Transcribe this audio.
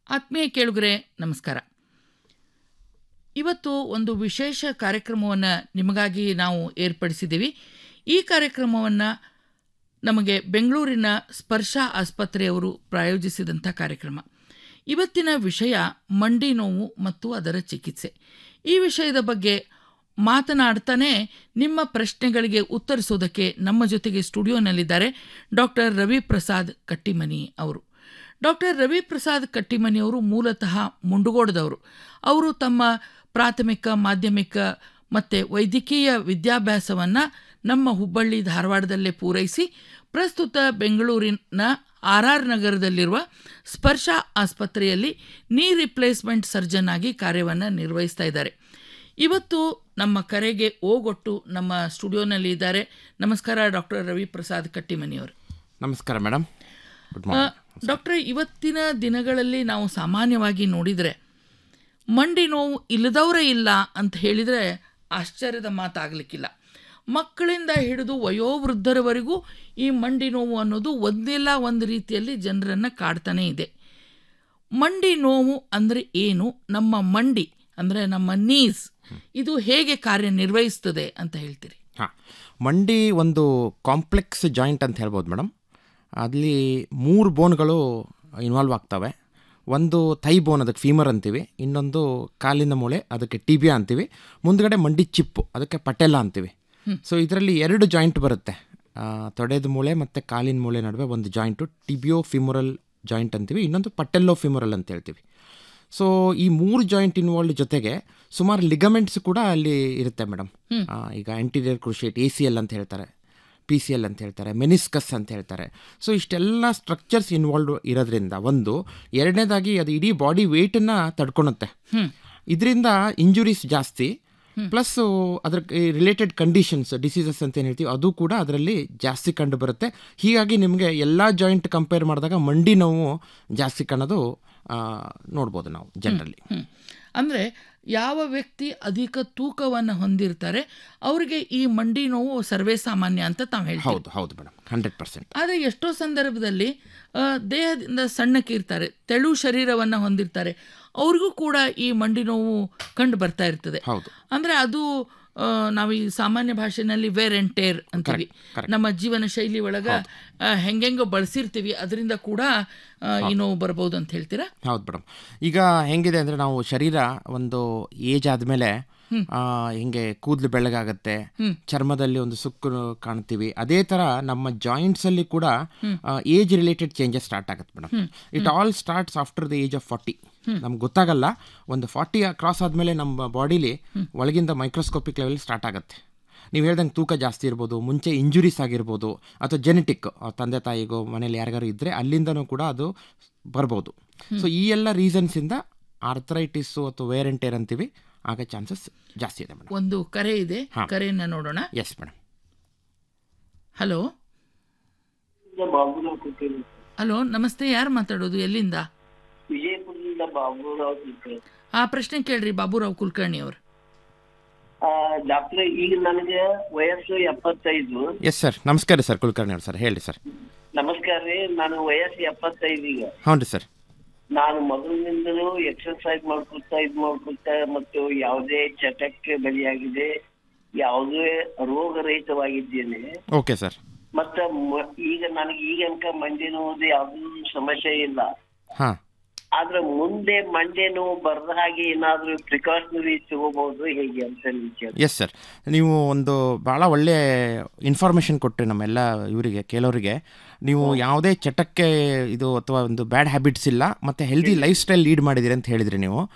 ಆತ್ಮೀಯ ಕೇಳುಗರೆ ನಮಸ್ಕಾರ ಇವತ್ತು ಒಂದು ವಿಶೇಷ ಕಾರ್ಯಕ್ರಮವನ್ನು ನಿಮಗಾಗಿ ನಾವು ಏರ್ಪಡಿಸಿದ್ದೀವಿ ಈ ಕಾರ್ಯಕ್ರಮವನ್ನು ನಮಗೆ ಬೆಂಗಳೂರಿನ ಸ್ಪರ್ಶ ಆಸ್ಪತ್ರೆಯವರು ಪ್ರಾಯೋಜಿಸಿದಂಥ ಕಾರ್ಯಕ್ರಮ ಇವತ್ತಿನ ವಿಷಯ ಮಂಡಿ ನೋವು ಮತ್ತು ಅದರ ಚಿಕಿತ್ಸೆ ಈ ವಿಷಯದ ಬಗ್ಗೆ ಮಾತನಾಡ್ತಾನೆ ನಿಮ್ಮ ಪ್ರಶ್ನೆಗಳಿಗೆ ಉತ್ತರಿಸೋದಕ್ಕೆ ನಮ್ಮ ಜೊತೆಗೆ ಸ್ಟುಡಿಯೋನಲ್ಲಿದ್ದಾರೆ ಡಾಕ್ಟರ್ ರವಿ ಪ್ರಸಾದ್ ಕಟ್ಟಿಮನಿ ಅವರು ಡಾಕ್ಟರ್ ರವಿ ಪ್ರಸಾದ್ ಕಟ್ಟಿಮನಿಯವರು ಮೂಲತಃ ಮುಂಡುಗೋಡದವರು ಅವರು ತಮ್ಮ ಪ್ರಾಥಮಿಕ ಮಾಧ್ಯಮಿಕ ಮತ್ತು ವೈದ್ಯಕೀಯ ವಿದ್ಯಾಭ್ಯಾಸವನ್ನು ನಮ್ಮ ಹುಬ್ಬಳ್ಳಿ ಧಾರವಾಡದಲ್ಲೇ ಪೂರೈಸಿ ಪ್ರಸ್ತುತ ಬೆಂಗಳೂರಿನ ಆರ್ ಆರ್ ನಗರದಲ್ಲಿರುವ ಸ್ಪರ್ಶ ಆಸ್ಪತ್ರೆಯಲ್ಲಿ ನೀ ರಿಪ್ಲೇಸ್ಮೆಂಟ್ ಸರ್ಜನ್ ಆಗಿ ಕಾರ್ಯವನ್ನು ನಿರ್ವಹಿಸ್ತಾ ಇದ್ದಾರೆ ಇವತ್ತು ನಮ್ಮ ಕರೆಗೆ ಓಗೊಟ್ಟು ನಮ್ಮ ಸ್ಟುಡಿಯೋನಲ್ಲಿ ಇದ್ದಾರೆ ನಮಸ್ಕಾರ ಡಾಕ್ಟರ್ ರವಿ ಪ್ರಸಾದ್ ಕಟ್ಟಿಮನಿಯವರು ನಮಸ್ಕಾರ ಮೇಡಮ್ ಗುಡ್ ಆ, ಮಾರ್ನಿಂಗ್ ಡಾಕ್ಟ್ರೆ ಇವತ್ತಿನ ದಿನಗಳಲ್ಲಿ ನಾವು ಸಾಮಾನ್ಯವಾಗಿ ನೋಡಿದರೆ ಮಂಡಿ ನೋವು ಇಲ್ಲದವರೇ ಇಲ್ಲ ಅಂತ ಹೇಳಿದರೆ ಆಶ್ಚರ್ಯದ ಮಾತಾಗಲಿಕ್ಕಿಲ್ಲ ಮಕ್ಕಳಿಂದ ಹಿಡಿದು ವಯೋವೃದ್ಧರವರೆಗೂ ಈ ಮಂಡಿ ನೋವು ಅನ್ನೋದು ಒಂದಿಲ್ಲ ಒಂದು ರೀತಿಯಲ್ಲಿ ಜನರನ್ನು ಕಾಡ್ತಾನೇ ಇದೆ ಮಂಡಿ ನೋವು ಅಂದರೆ ಏನು ನಮ್ಮ ಮಂಡಿ ಅಂದರೆ ನಮ್ಮ ನೀಸ್ ಇದು ಹೇಗೆ ಕಾರ್ಯನಿರ್ವಹಿಸ್ತದೆ ಅಂತ ಹೇಳ್ತೀರಿ ಹಾಂ ಮಂಡಿ ಒಂದು ಕಾಂಪ್ಲೆಕ್ಸ್ ಜಾಯಿಂಟ್ ಅಂತ ಹೇಳ್ಬೋದು ಮೇಡಮ್ ಅಲ್ಲಿ ಮೂರು ಬೋನ್ಗಳು ಇನ್ವಾಲ್ವ್ ಆಗ್ತವೆ ಒಂದು ಥೈ ಬೋನ್ ಅದಕ್ಕೆ ಫೀಮರ್ ಅಂತೀವಿ ಇನ್ನೊಂದು ಕಾಲಿನ ಮೂಳೆ ಅದಕ್ಕೆ ಟಿಬಿಯಾ ಅಂತೀವಿ ಮುಂದ್ಗಡೆ ಮಂಡಿ ಚಿಪ್ಪು ಅದಕ್ಕೆ ಪಟೆಲ ಅಂತೀವಿ ಸೊ ಇದರಲ್ಲಿ ಎರಡು ಜಾಯಿಂಟ್ ಬರುತ್ತೆ ಆ, ತೊಡೆದ ಮೂಳೆ ಮತ್ತು ಕಾಲಿನ ಮೂಳೆ ನಡುವೆ ಒಂದು ಜಾಯಿಂಟು ಟಿಬಿಯೋ ಫಿಮೊರಲ್ ಜಾಯಿಂಟ್ ಅಂತೀವಿ ಇನ್ನೊಂದು ಪಟೆಲ್ಲೋ ಫಿಮೊರಲ್ ಅಂತ ಹೇಳ್ತೀವಿ ಸೊ ಈ ಮೂರು ಜಾಯಿಂಟ್ ಇನ್ವಾಲ್ವ್ ಜೊತೆಗೆ ಸುಮಾರು ಲಿಗಮೆಂಟ್ಸ್ ಕೂಡ ಅಲ್ಲಿ ಇರುತ್ತೆ ಮೇಡಮ್ ಈಗ anterior cruciate A C L ಅಂತ ಹೇಳ್ತಾರೆ ಪಿ ಸಿ ಎಲ್ ಅಂತ ಹೇಳ್ತಾರೆ ಮೆನಿಸ್ಕಸ್ ಅಂತ ಹೇಳ್ತಾರೆ ಸೊ ಇಷ್ಟೆಲ್ಲ ಸ್ಟ್ರಕ್ಚರ್ಸ್ ಇನ್ವಾಲ್ವ್ ಇರೋದ್ರಿಂದ ಒಂದು ಎರಡನೇದಾಗಿ ಅದು ಇಡೀ ಬಾಡಿ ವೆಯ್ಟನ್ನು ತಡ್ಕೊಳುತ್ತೆ ಇದರಿಂದ ಇಂಜುರೀಸ್ ಜಾಸ್ತಿ ಪ್ಲಸ್ ಅದ್ರ ರಿಲೇಟೆಡ್ ಕಂಡೀಷನ್ಸ್ ಡಿಸೀಸಸ್ ಅಂತ ಏನು ಹೇಳ್ತೀವಿ ಅದು ಕೂಡ ಅದರಲ್ಲಿ ಜಾಸ್ತಿ ಕಂಡು ಬರುತ್ತೆ ಹೀಗಾಗಿ ನಿಮಗೆ ಎಲ್ಲ ಜಾಯಿಂಟ್ ಕಂಪೇರ್ ಮಾಡಿದಾಗ ಮಂಡಿ ನೋವು ಜಾಸ್ತಿ ಕಾಣೋದು ಆ, ನೋಡ್ಬೋದು ನಾವು ಜನರಲಿ ಹ್ಮ್. ಅಂದ್ರೆ ಯಾವ ವ್ಯಕ್ತಿ ಅಧಿಕ ತೂಕವನ್ನು ಹೊಂದಿರ್ತಾರೆ ಅವರಿಗೆ ಈ ಮಂಡಿ ನೋವು ಸರ್ವೇ ಸಾಮಾನ್ಯ ಅಂತ ತಾವು ಹೇಳ್ತೀವಿ ಹೌದು ಹೌದು ಮೇಡಮ್ ಹಂಡ್ರೆಡ್ ಪರ್ಸೆಂಟ್ ಆದರೆ ಎಷ್ಟೋ ಸಂದರ್ಭದಲ್ಲಿ ಆ, ದೇಹದಿಂದ ಸಣ್ಣಕ್ಕಿರ್ತಾರೆ ತೆಳು ಶರೀರವನ್ನು ಹೊಂದಿರ್ತಾರೆ ಅವ್ರಿಗೂ ಕೂಡ ಈ ಮಂಡಿ ನೋವು ಕಂಡು ಬರ್ತಾ ಇರ್ತದೆ ಹೌದು ಅಂದ್ರೆ ಅದು ಆ, ನಾವು ಈ ಸಾಮಾನ್ಯ ಭಾಷೆನಲ್ಲಿ ವೇರ್ ಅಂಡ್ ಟೇರ್ ಅಂತೀವಿ correct. ನಮ್ಮ ಜೀವನ ಶೈಲಿ ಒಳಗ ಆ, ಹೆಂಗೆಂಗೋ ಬಳಸಿರ್ತೀವಿ ಅದರಿಂದ ಕೂಡ ಆ, ಈ ನೋವು ಬರ್ಬೋದು ಅಂತ ಹೇಳ್ತೀರಾ ಹೌದು ಮೇಡಮ್ ಈಗ ಹೆಂಗಿದೆ ಅಂದರೆ ನಾವು ಶರೀರ ಒಂದು ಏಜ್ ಆದಮೇಲೆ ಹಿಂಗೆ ಕೂದಲು ಬೆಳ್ಳಗಾಗತ್ತೆ ಚರ್ಮದಲ್ಲಿ ಒಂದು ಸುಕ್ಕು ಕಾಣ್ತೀವಿ ಅದೇ ಥರ ನಮ್ಮ ಜಾಯಿಂಟ್ಸಲ್ಲಿ ಕೂಡ ಏಜ್ ರಿಲೇಟೆಡ್ ಚೇಂಜಸ್ ಸ್ಟಾರ್ಟ್ ಆಗುತ್ತೆ madam it all starts after the age of forty ನಮ್ಗೆ ಗೊತ್ತಾಗಲ್ಲ ಒಂದು ಫಾರ್ಟಿ ಕ್ರಾಸ್ ಆದಮೇಲೆ ನಮ್ಮ ಬಾಡಿಲಿ ಒಳಗಿಂದ ಮೈಕ್ರೋಸ್ಕೋಪಿಕ್ ಲೆವೆಲ್ ಸ್ಟಾರ್ಟ್ ಆಗುತ್ತೆ ನೀವು ಹೇಳ್ದಂಗೆ ತೂಕ ಜಾಸ್ತಿ ಇರ್ಬೋದು ಮುಂಚೆ ಇಂಜುರೀಸ್ ಆಗಿರ್ಬೋದು ಅಥವಾ ಜೆನೆಟಿಕ್ ತಂದೆ ತಾಯಿಗೋ ಮನೇಲಿ ಯಾರಿಗಾರು ಇದ್ದರೆ ಅಲ್ಲಿಂದನೂ ಕೂಡ ಅದು ಬರ್ಬೋದು ಸೊ ಈ ಎಲ್ಲ ರೀಸನ್ಸಿಂದ ಆರ್ಥರೈಟಿಸು ಅಥವಾ ವೇರ್ ಅಂಡ್ ಟೇರ್ ಅಂತೀವಿ ಆಗ ಚಾನ್ಸಸ್ ಜಾಸ್ತಿ ಇದೆ ಮೇಡಮ್ ಒಂದು ಕರೆ ಇದೆ ಹಾ. ಕರೆಯನ್ನ ನೋಡೋಣ yes madam hello Baburao Kulkarni hello ನಮಸ್ತೆ ಯಾರು ಮಾತಾಡೋದು ಎಲ್ಲಿಂದ ವಿಜಯಪುರದಿಂದ ಬಾಬುರಾವ್ ಕುಲಕರ್ಣಿ ಆ ಪ್ರಶ್ನೆ ಕೇಳ್ರಿ ಬಾಬುರಾವ್ ಕುಲಕರ್ಣಿ ಅವರು ಡಾಕ್ಟ್ರೆ ಈಗ ನನಗೆ ವಯಸ್ಸು ಎಪ್ಪತ್ತೈದು ಎಸ್ ಸರ್ ನಮಸ್ಕಾರ ಸರ್ ಕುಲಕರ್ಣಿ ಅವ್ರು ಸರ್ ಹೇಳಿ ಸರ್ ನಮಸ್ಕಾರ ರೀ ನಾನು ವಯಸ್ಸು ಎಪ್ಪತ್ತೈದು ಈಗ ಹ್ಞೂ ರೀ ಸರ್ ನಾನು ಮೊದಲಿನಿಂದಲೂ ಎಕ್ಸರ್ಸೈಸ್ ಮಾಡ್ಕೊತಾ ಇದ್ ಮಾಡ್ಕೊತಾ ಮತ್ತು ಯಾವುದೇ ಚಟಕ್ಕೆ ಬಲಿಯಾಗಿದೆ ಯಾವುದೇ ರೋಗರಹಿತವಾಗಿದ್ದೇನೆ ಓಕೆ ಸರ್ ಮತ್ತ ಮ- ಈಗ ನನಗೆ ಈಗ ಅನ್ಕ ಮಂಡಿ ನೋವುದು ಯಾವುದೂ ಸಮಸ್ಯೆ ಇಲ್ಲ ಹಾಂ ಆದ್ರೆ ಮುಂದೆ ಮಂಡೆ ನೋವು ಬರದ ಹಾಗೆ ಏನಾದ್ರೂ ಪ್ರಿಕಾಷನರಿ ತಗೋಬಹುದು ಹೇಗೆ ಅಂತ ವಿಚಾರ ಎಸ್ ಸರ್ ನೀವು ಒಂದು ಭಾಳ ಒಳ್ಳೆ ಇನ್ಫಾರ್ಮೇಷನ್ ಕೊಟ್ಟರೆ ನಮ್ಮೆಲ್ಲ ಇವರಿಗೆ ಕೆಲವರಿಗೆ ನೀವು ಯಾವುದೇ ಚಟಕ್ಕೆ ಇದು ಅಥವಾ ಒಂದು ಬ್ಯಾಡ್ ಹ್ಯಾಬಿಟ್ಸ್ ಇಲ್ಲ ಮತ್ತು ಹೆಲ್ದಿ ಲೈಫ್ ಸ್ಟೈಲ್ ಲೀಡ್ ಮಾಡಿದ್ದೀರಿ ಅಂತ ಹೇಳಿದ್ರಿ ನೀವು